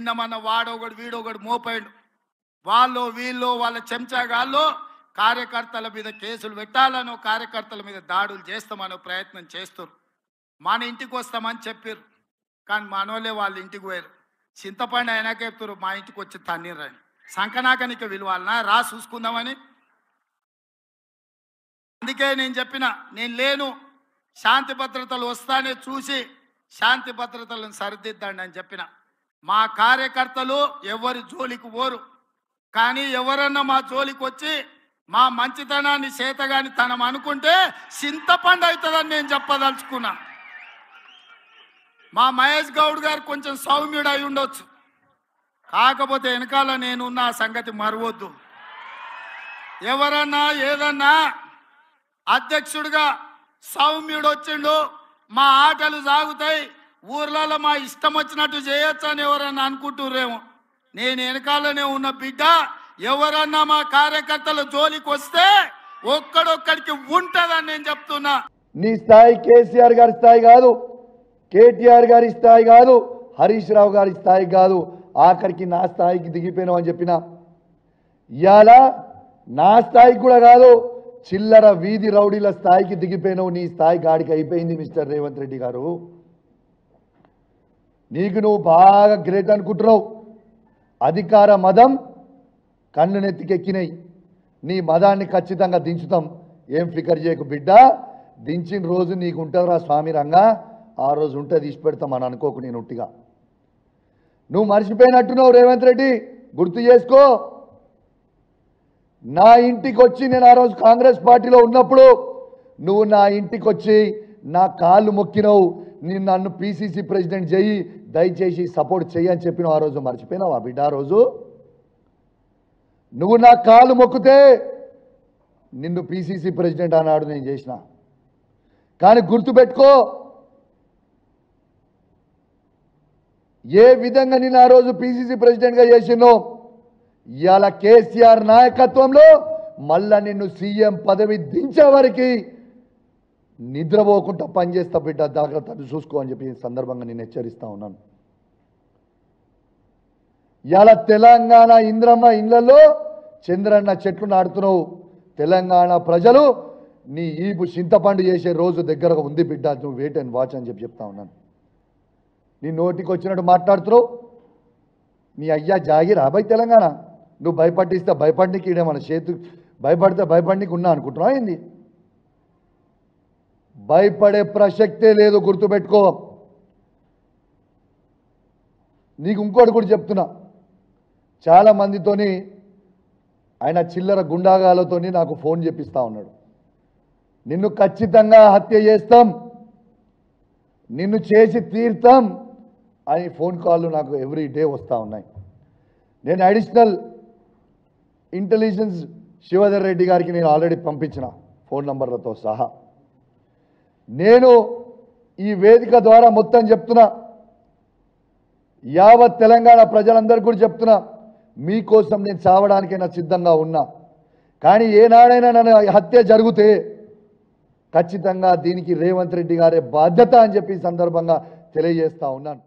నిన్న మన వాడొకడు వీడొకడు మోపాడు వాళ్ళు వీళ్ళు వాళ్ళ చెంచాగాళ్ళు కార్యకర్తల మీద కేసులు పెట్టాలనో కార్యకర్తల మీద దాడులు చేస్తామనో ప్రయత్నం చేస్తారు మన ఇంటికి వస్తామని చెప్పారు కానీ మనోళ్ళే వాళ్ళ ఇంటికి పోయారు చింతపండు అయినాక చెప్తారు మా ఇంటికి వచ్చి తన్నీరని సంకనాకనిక విలువాలనా రా చూసుకుందామని అందుకే నేను చెప్పిన నేను లేను శాంతి భద్రతలు వస్తానే చూసి శాంతి భద్రతలను సరిదిద్దండి అని చెప్పిన మా కార్యకర్తలు ఎవరి జోలికి పోరు కానీ ఎవరన్నా మా జోలికి వచ్చి మా మంచితనాన్ని చేతగాని తనం అనుకుంటే చింతపండు అవుతుందని నేను చెప్పదలుచుకున్నా మా మహేష్ గౌడ్ గారు కొంచెం సౌమ్యుడు అయి ఉండొచ్చు కాకపోతే వెనకాల నేనున్న ఆ సంగతి మరవద్దు ఎవరన్నా ఏదన్నా అధ్యక్షుడిగా సౌమ్యుడు వచ్చిండు మా ఆటలు సాగుతాయి ఊర్లలో మా ఇష్టం వచ్చినట్టు చేయొచ్చు అని ఎవరన్నా అనుకుంటుర్రేమో నేను వెనకాలనే ఉన్న బిడ్డ ఎవరన్నా మా కార్యకర్తల జోలికి వస్తే ఒక్కడొక్కడికి ఉంటదని నేను చెప్తున్నా నీ స్థాయి కేసీఆర్ గారి స్థాయి కాదు కేటీఆర్ గారి స్థాయి కాదు హరీష్ రావు గారి స్థాయి కాదు ఆఖరికి నా స్థాయికి దిగిపోయినావు అని చెప్పిన ఇవాళ నా స్థాయికి కూడా కాదు చిల్లర వీధి రౌడీల స్థాయికి దిగిపోయినావు నీ స్థాయి గాడికి అయిపోయింది మిస్టర్ రేవంత్ రెడ్డి గారు నీకు నువ్వు బాగా గ్రేట్ అనుకుంటున్నావు అధికార మదం కన్ను నెత్తికెక్కినాయి నీ మదాన్ని ఖచ్చితంగా దించుతాం ఏం ఫికర్ చేయకు బిడ్డ దించిన రోజు నీకు ఉంటుందిరా స్వామి రంగా ఆ రోజు ఉంటే తీసి పెడతాం అని అనుకోకు నేను ఉట్టిగా నువ్వు మర్చిపోయినట్టున్నావు రేవంత్ రెడ్డి గుర్తు చేసుకో నా ఇంటికి వచ్చి నేను ఆ రోజు కాంగ్రెస్ పార్టీలో ఉన్నప్పుడు నువ్వు నా ఇంటికి వచ్చి నా కాళ్ళు మొక్కినవు నేను నన్ను పిసిసి ప్రెసిడెంట్ చెయ్యి దయచేసి సపోర్ట్ చెయ్యి అని చెప్పినావు ఆ రోజు మర్చిపోయినావు ఆ బిడ్డ ఆ రోజు నువ్వు నా కాలు మొక్కితే నిన్ను పిసిసి ప్రెసిడెంట్ అన్నాడు నేను చేసిన కానీ గుర్తుపెట్టుకో ఏ విధంగా నేను ఆ రోజు పిసిసి ప్రెసిడెంట్గా చేసినో ఇవాళ కేసీఆర్ నాయకత్వంలో మళ్ళా నిన్ను సీఎం పదవి దించే వరకు నిద్రపోకుండా పనిచేస్తా బిడ్డ జాగ్రత్త అది చూసుకో అని చెప్పి ఈ సందర్భంగా నేను హెచ్చరిస్తా ఉన్నాను ఇవాళ తెలంగాణ ఇంద్రమ్మ ఇళ్లలో చంద్రన్న చెట్లు నాడుతున్నావు తెలంగాణ ప్రజలు నీ ఈపు చింతపండు చేసే రోజు దగ్గరగా ఉంది బిడ్డ నువ్వు వెయిట్ అండ్ వాచ్ అని చెప్పి చెప్తా ఉన్నాను నీ నోటికి వచ్చినట్టు మాట్లాడుతున్నావు నీ అయ్యా జాగి రాబాయ్ తెలంగాణ నువ్వు భయపట్టిస్తే భయపడికి ఈడే మన చేతు భయపడితే భయపడికి ఉన్నా అనుకుంటున్నావు ఏంది భయపడే ప్రసక్తే లేదు గుర్తుపెట్టుకో నీకు ఇంకోటి కూడా చెప్తున్నా చాలా మందితోని ఆయన చిల్లర గుండాగాలతోని నాకు ఫోన్ చేపిస్తా ఉన్నాడు నిన్ను ఖచ్చితంగా హత్య చేస్తాం నిన్ను చేసి తీర్తాం అని ఫోన్ కాల్లు నాకు ఎవ్రీ డే వస్తూ ఉన్నాయి నేను అడిషనల్ ఇంటెలిజెన్స్ శివధర్ రెడ్డి గారికి నేను ఆల్రెడీ పంపించిన ఫోన్ నంబర్లతో సహా నేను ఈ వేదిక ద్వారా మొత్తం చెప్తున్నా యావత్ తెలంగాణ ప్రజలందరికీ కూడా చెప్తున్నా మీకోసం నేను చావడానికైనా సిద్ధంగా ఉన్నా కానీ ఏనాడైనా నన్ను హత్య జరిగితే ఖచ్చితంగా దీనికి రేవంత్ రెడ్డి గారే బాధ్యత అని చెప్పి ఈ సందర్భంగా తెలియజేస్తా ఉన్నాను